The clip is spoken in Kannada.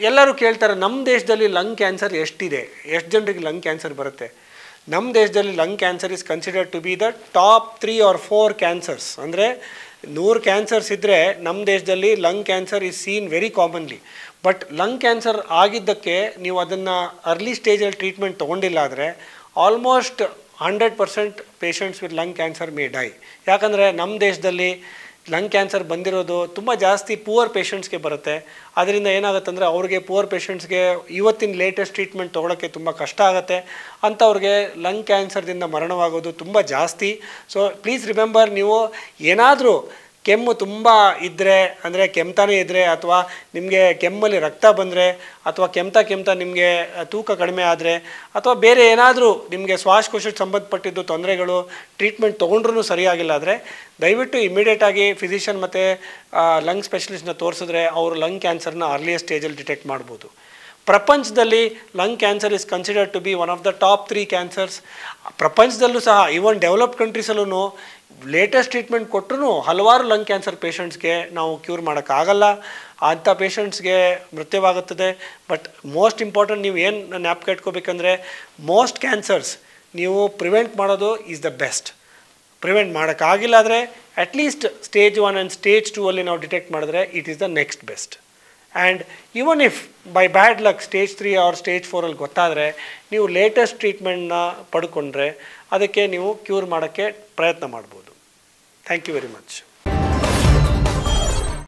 ಎಲ್ಲರೂ ಕೇಳ್ತಾರೆ ನಮ್ಮ ದೇಶದಲ್ಲಿ ಲಂಗ್ ಕ್ಯಾನ್ಸರ್ ಎಷ್ಟಿದೆ ಎಷ್ಟು ಜನರಿಗೆ ಲಂಗ್ ಕ್ಯಾನ್ಸರ್ ಬರುತ್ತೆ ನಮ್ಮ ದೇಶದಲ್ಲಿ lung cancer is considered to be the top three or four cancers ಅಂದರೆ ನೂರು ಕ್ಯಾನ್ಸರ್ಸ್ ಇದ್ದರೆ ನಮ್ಮ ದೇಶದಲ್ಲಿ lung cancer is seen very commonly but lung cancer ಆಗಿದ್ದಕ್ಕೆ ನೀವು ಅದನ್ನು ಅರ್ಲಿ ಸ್ಟೇಜಲ್ಲಿ ಟ್ರೀಟ್ಮೆಂಟ್ ತೊಗೊಂಡಿಲ್ಲ ಆದರೆ almost hundred percent patients with lung cancer may die ಯಾಕಂದರೆ ನಮ್ಮ ದೇಶದಲ್ಲಿ ಲಂಗ್ ಕ್ಯಾನ್ಸರ್ ಬಂದಿರೋದು ತುಂಬ ಜಾಸ್ತಿ ಪೂವರ್ ಪೇಷಂಟ್ಸ್ಗೆ ಬರುತ್ತೆ ಅದರಿಂದ ಏನಾಗುತ್ತೆ ಅಂದರೆ ಅವ್ರಿಗೆ ಪೂವರ್ ಪೇಷಂಟ್ಸ್ಗೆ ಇವತ್ತಿನ ಲೇಟೆಸ್ಟ್ ಟ್ರೀಟ್ಮೆಂಟ್ ತೊಗೊಳಕ್ಕೆ ತುಂಬ ಕಷ್ಟ ಆಗುತ್ತೆ ಅಂಥವ್ರಿಗೆ ಲಂಗ್ ಕ್ಯಾನ್ಸರ್ದಿಂದ ಮರಣವಾಗೋದು ತುಂಬ ಜಾಸ್ತಿ ಸೊ ಪ್ಲೀಸ್ ರಿಮೆಂಬರ್ ನೀವು ಏನಾದರೂ ಕೆಮ್ಮು ತುಂಬ ಇದ್ದರೆ ಅಂದರೆ ಕೆಮ್ತಾನೇ ಇದ್ದರೆ ಅಥವಾ ನಿಮಗೆ ಕೆಮ್ಮಲ್ಲಿ ರಕ್ತ ಬಂದರೆ ಅಥವಾ ಕೆಮ್ತಾ ಕೆಮ್ತಾ ನಿಮಗೆ ತೂಕ ಕಡಿಮೆ ಆದರೆ ಅಥವಾ ಬೇರೆ ಏನಾದರೂ ನಿಮಗೆ ಶ್ವಾಸಕೋಶಕ್ಕೆ ಸಂಬಂಧಪಟ್ಟಿದ್ದು ತೊಂದರೆಗಳು ಟ್ರೀಟ್ಮೆಂಟ್ ತೊಗೊಂಡ್ರೂ ಸರಿಯಾಗಿಲ್ಲ ಆದರೆ ದಯವಿಟ್ಟು ಇಮಿಡಿಯೇಟಾಗಿ ಫಿಸಿಷಿಯನ್ ಮತ್ತು ಲಂಗ್ ಸ್ಪೆಷಲಿಸ್ಟ್ನ ತೋರಿಸಿದ್ರೆ ಅವರು ಲಂಗ್ ಕ್ಯಾನ್ಸರ್ನ ಅರ್ಲಿಯಸ್ಟ್ ಸ್ಟೇಜಲ್ಲಿ ಡಿಟೆಕ್ಟ್ ಮಾಡ್ಬೋದು ಪ್ರಪಂಚದಲ್ಲಿ lung cancer is considered to be one of the top three cancers ಪ್ರಪಂಚದಲ್ಲೂ ಸಹ ಈವನ್ ಡೆವಲಪ್ಡ್ ಕಂಟ್ರೀಸಲ್ಲೂ ಲೇಟೆಸ್ಟ್ ಟ್ರೀಟ್ಮೆಂಟ್ ಕೊಟ್ಟರು ಹಲವಾರು ಲಂಗ್ ಕ್ಯಾನ್ಸರ್ ಪೇಷಂಟ್ಸ್ಗೆ ನಾವು ಕ್ಯೂರ್ ಮಾಡೋಕ್ಕಾಗಲ್ಲ ಅಂಥ ಪೇಷಂಟ್ಸ್ಗೆ ಮೃತ್ಯವಾಗುತ್ತದೆ ಬಟ್ ಮೋಸ್ಟ್ ಇಂಪಾರ್ಟೆಂಟ್ ನೀವು ಏನು ಜ್ಞಾಪಕ ಇಟ್ಕೋಬೇಕಂದ್ರೆ ಮೋಸ್ಟ್ ಕ್ಯಾನ್ಸರ್ಸ್ ನೀವು ಪ್ರಿವೆಂಟ್ ಮಾಡೋದು ಈಸ್ ದ ಬೆಸ್ಟ್ ಪ್ರಿವೆಂಟ್ ಮಾಡೋಕ್ಕಾಗಿಲ್ಲ ಆದರೆ at least stage one and stage two ಅಲ್ಲಿ ನಾವು ಡಿಟೆಕ್ಟ್ ಮಾಡಿದ್ರೆ it is the next best and even if by bad luck stage three or stage ಫೋರಲ್ಲಿ ಗೊತ್ತಾದರೆ ನೀವು ಲೇಟೆಸ್ಟ್ ಟ್ರೀಟ್ಮೆಂಟ್ನ ಪಡ್ಕೊಂಡ್ರೆ ಅದಕ್ಕೆ ನೀವು ಕ್ಯೂರ್ ಮಾಡೋಕ್ಕೆ ಪ್ರಯತ್ನ ಮಾಡ್ಬೋದು ಥ್ಯಾಂಕ್ ಯು ವೆರಿ ಮಚ್